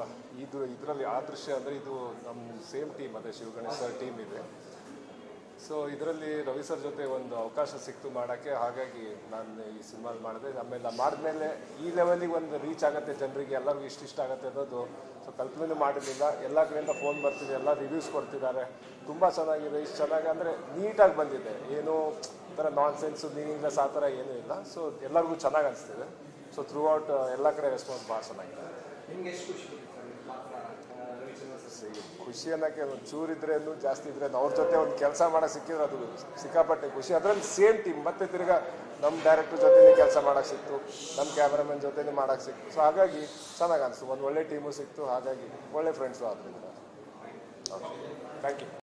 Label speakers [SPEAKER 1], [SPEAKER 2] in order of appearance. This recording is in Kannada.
[SPEAKER 1] ಇದು ಇದರಲ್ಲಿ ಆ ದೃಶ್ಯ ಅಂದರೆ ಇದು ನಮ್ಮ ಸೇಮ್ ಟೀಮ್ ಅದೇ ಶಿವಗಣೇಶ್ ಸರ್ ಟೀಮ್ ಇದೆ ಸೊ ಇದರಲ್ಲಿ ರವಿ ಸರ್ ಜೊತೆ ಒಂದು ಅವಕಾಶ ಸಿಕ್ತು ಮಾಡೋಕ್ಕೆ ಹಾಗಾಗಿ ನಾನು ಈ ಸಿನಿಮಾ ಮಾಡಿದೆ ಆಮೇಲೆ ಮಾಡಿದ್ಮೇಲೆ ಈ ಲೆವೆಲಿಗೆ ಒಂದು ರೀಚ್ ಆಗುತ್ತೆ ಜನರಿಗೆ ಎಲ್ಲರಿಗೂ ಇಷ್ಟ ಇಷ್ಟ ಆಗುತ್ತೆ ಅನ್ನೋದು ಸೊ ಕಲ್ಪನೆ ಮಾಡಿರಲಿಲ್ಲ ಎಲ್ಲ ಕಡೆಯಿಂದ ಫೋನ್ ಬರ್ತಿದೆ ಎಲ್ಲ ರಿವ್ಯೂಸ್ ಕೊಡ್ತಿದ್ದಾರೆ ತುಂಬ ಚೆನ್ನಾಗಿದೆ ಇಷ್ಟು ಚೆನ್ನಾಗಿ ಅಂದರೆ ನೀಟಾಗಿ ಬಂದಿದೆ ಏನು ಈ ಥರ ನಾನ್ ಸೆನ್ಸು ಮೀನಿಂಗ್ಲೆಸ್ ಆ ಥರ ಏನೂ ಇಲ್ಲ ಸೊ ಎಲ್ಲರಿಗೂ ಚೆನ್ನಾಗಿ ಅನಿಸ್ತಿದೆ ಸೊ ಥ್ರೂ ಔಟ್ ಎಲ್ಲ ಕಡೆ ರೆಸ್ಪಾನ್ಸ್ ಭಾಳ ಚೆನ್ನಾಗಿದೆ
[SPEAKER 2] ನಿಮ್ಗೆ ಎಷ್ಟು ಖುಷಿ ಕೊಟ್ಟಿತ್ತು ಈ ಪಾತ್ರ ಆ, ರವಿಚಂದ್ರನ್ ಸರ್
[SPEAKER 1] ಸಿ- ಖುಷಿ ಅನ್ನೋಕ್ಕೆ ಒಂದು ಚೂರು ಇದ್ರೇನು ಜಾಸ್ತಿ ಇದ್ರೆ ಅವ್ರ ಜೊತೆ ಒಂದು ಕೆಲಸ ಮಾಡಕ್ಕೆ ಸಿಕ್ಕಿದ್ರೆ ಅದು ಸಿಕ್ಕಾಪಟ್ಟೆ ಖುಷಿ ಅದರಲ್ಲಿ ಸೇಮ್ ಟೀಮ್ ಮತ್ತೆ ತಿರ್ಗಾ ನಮ್ಮ ಡೈರೆಕ್ಟರ್ ಜೊತೆನೇ ಕೆಲಸ ಮಾಡಕ್ಕೆ ಸಿಕ್ತು ನಮ್ಮ ಕ್ಯಾಮ್ರಾಮನ್ ಜೊತೆನೇ ಮಾಡಕ್ಕೆ ಸಿಕ್ತು ಸೊ ಹಾಗಾಗಿ ಚೆನ್ನಾಗಿ ಅನಿಸ್ತು ಒಂದು ಒಳ್ಳೆ ಟೀಮು ಸಿಕ್ತು ಹಾಗಾಗಿ ಒಳ್ಳೆ ಫ್ರೆಂಡ್ಸು ಆದ್ರಿಂದ ಥ್ಯಾಂಕ್ ಯು